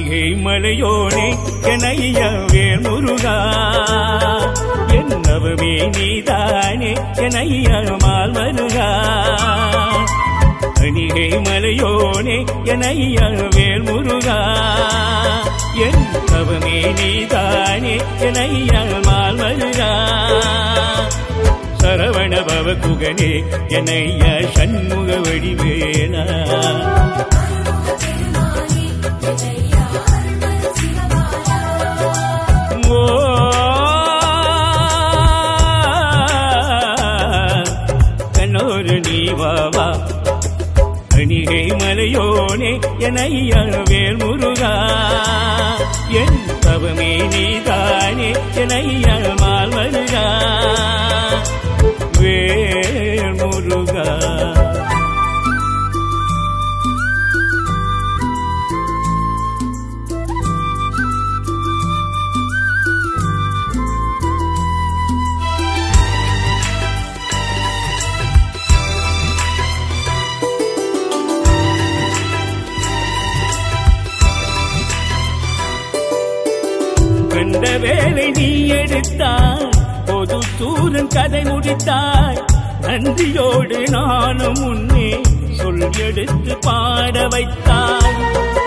தணிகை மலையோனே எனைய வேல் முருகா என்னவமே நீதானே எனைய மால் மருகா தணிகை மலையோனே எனைய வேல் முருகா என்னவமே நீதானே எனைய மால் மருகா சரவண பவ குகனே எனைய சண்முக வடிவேலா ஓ கண்ணோரு நீ வாவா கணிகை மலையோனே எனைய வேல் முருகா என் தவமே நீதானே எனைய மால் மருகா வேல் முருகா கண்ட வேலை நீ எடுத்தாய் பொது சூரன் கதை முடித்தாய் நன்றியோடு நானும் முன்னே சொல் எடுத்து பாட வைத்தாய்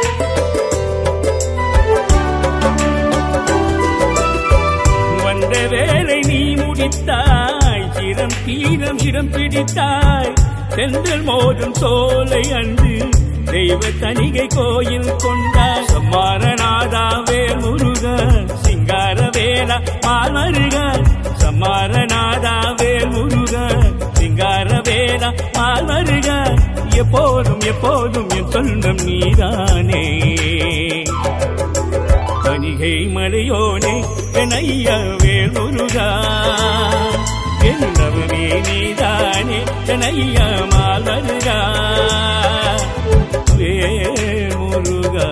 வந்த வேலை நீ முடித்தாய் சிரம் தீரம் இடம் பிடித்தாய் செந்தில் மோதும் சோலை அன்று தெய்வ தணிகை கோயில் கொண்டாய் சம்மாரநாதா வேல் முருக சிங்கார வேலா மால்மருக சம்மாரநாதா வேல் முருக சிங்கார வேலா மால்மருக எப்போதும் எப்போதும் என் சொந்தம் நீதானே கணிகை மலையோனே எனைய வேல் முருகா என்னவமே நீதானே எனைய மாலருகா வேல் முருகா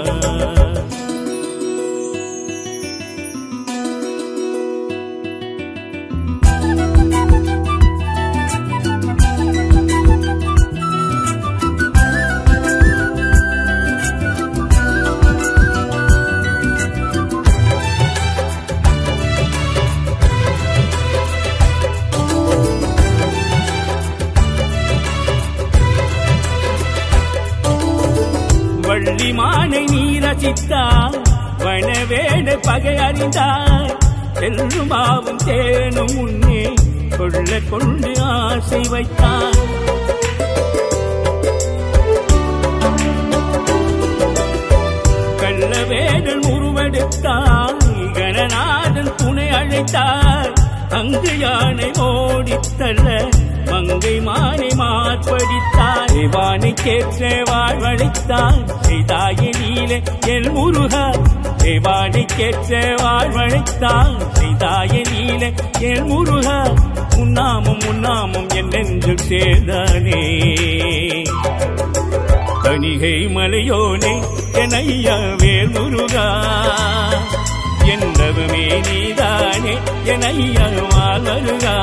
வள்ளி மானை நீ ரசித்தாய் வனவேட பகை அறிந்தாய் செல்லுமாவும் தேனும் முன்னே கொள்ள கொண்டு ஆசை வைத்தாய் கள்ள வேடல் உருவெடுத்தாய் கணநாதன் துணை அழைத்தாய் அங்கு யானை ஓடித்தள்ள மங்கை மானை மாற்படித்தாய் தேவானை கேற்ற வாழ்வழைத்தாய் செய்தாய நீலே என் முருகா தேவானை கேற்ற வாழ்வழைத்தாய் செய்தாய நீலே என் முருகா உன்னாமும் உன்னாமும் என் நெஞ்சில் சேர்ந்தானே தணிகை மலையோனே எனைய வேல் முருகா என்னவுமே நீதானே எனைய மாலருகா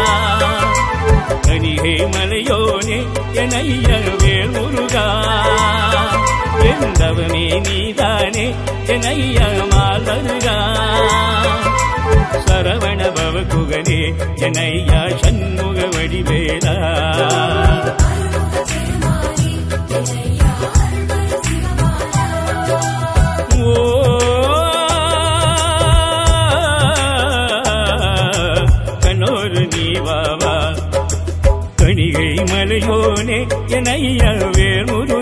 தணிகை மலையோனே எனைய வேல் முருகா என்னவுமே நீதானே எனைய மாலருகா சரவண பவ குகனே எனையா சண்முக வடிவேலா ஓ கண்ணோரு நீ வாவா கணிகை மலையோனே எனைய வேல் முரு